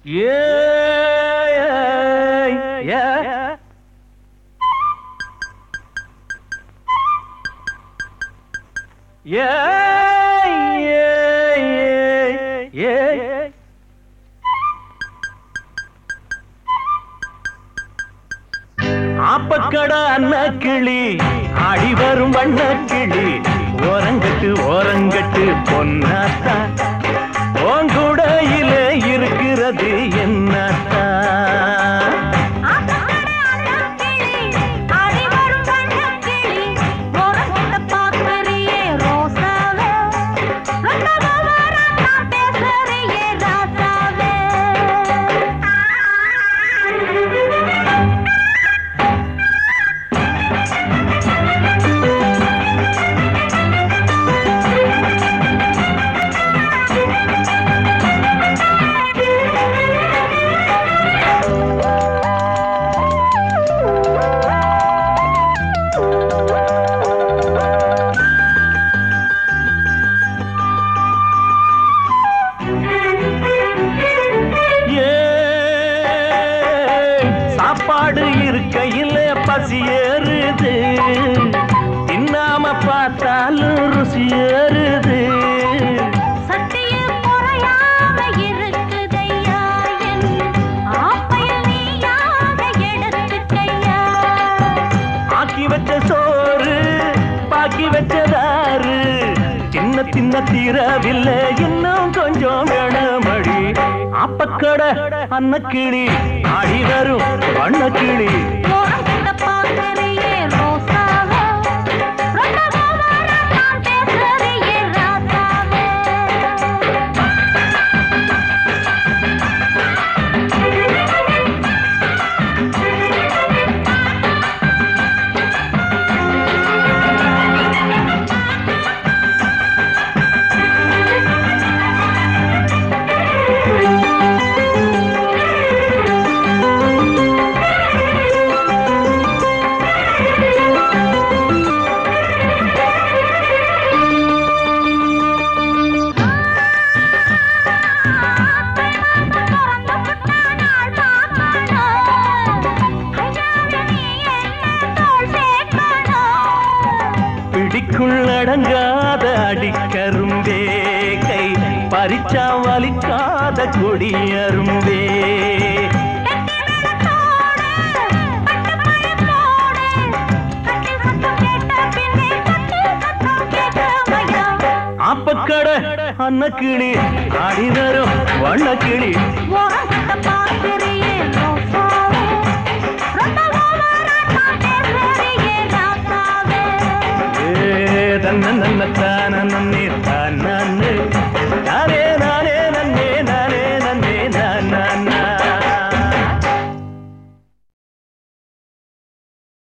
ஏய், ஏய். ஏய், ஏய், ஏய், ஏய். ஆப்பக்கட அன்ன கிளி ஆடி வரும் வண்ண கிளி ஓரங்கட்டு ஓரங்கட்டு பொன்னாத்தா ஓங்குடையில இருக்கிறது என்னத்தா ஏய், சாப்பாடு இருக்கையில் பசி ஏறுது தின்னாம பார்த்தாலும் ருசி ஏறுது ஆக்கி வச்ச சோறு பாக்கி வச்சதாரு சின்ன சின்ன தீரவில்லை இன்னும் கொஞ்சம் வேணுமடி அப்பக்கட அன்னக்கிளி ஆடி வரும் வண்ணக்கிளி பிடிக்குள் அடங்காத அடிக்கரும்பே கை பறிச்சா வலிக்காத கொடியரும்பே ஆப்பக்கட அன்னக்கிளி ஆடி வரும் வண்ணக்கிளி ஓர